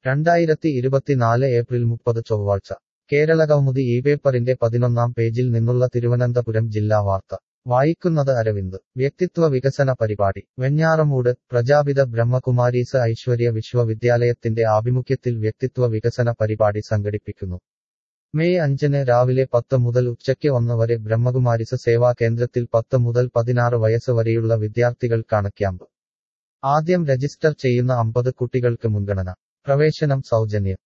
രണ്ടായിരത്തി ഇരുപത്തിനാല് ഏപ്രിൽ മുപ്പത് ചൊവ്വാഴ്ച കേരളകൗമുദി ഈ പേപ്പറിന്റെ പതിനൊന്നാം പേജിൽ നിന്നുള്ള തിരുവനന്തപുരം ജില്ലാ വാർത്ത വായിക്കുന്നത് അരവിന്ദ് വ്യക്തിത്വ വികസന പരിപാടി വെഞ്ഞാറമൂട് പ്രജാപിത ബ്രഹ്മകുമാരീസ് ഐശ്വര്യ വിശ്വവിദ്യാലയത്തിന്റെ ആഭിമുഖ്യത്തിൽ വ്യക്തിത്വ വികസന പരിപാടി സംഘടിപ്പിക്കുന്നു മെയ് അഞ്ചിന് രാവിലെ പത്ത് മുതൽ ഉച്ചയ്ക്ക് ഒന്ന് വരെ ബ്രഹ്മകുമാരിസ് സേവാ കേന്ദ്രത്തിൽ പത്ത് മുതൽ പതിനാറ് വയസ്സ് വരെയുള്ള വിദ്യാർത്ഥികൾക്കാണ് ക്യാമ്പ് ആദ്യം രജിസ്റ്റർ ചെയ്യുന്ന അമ്പത് കുട്ടികൾക്ക് മുൻഗണന പ്രവേശനം സൗജന്യം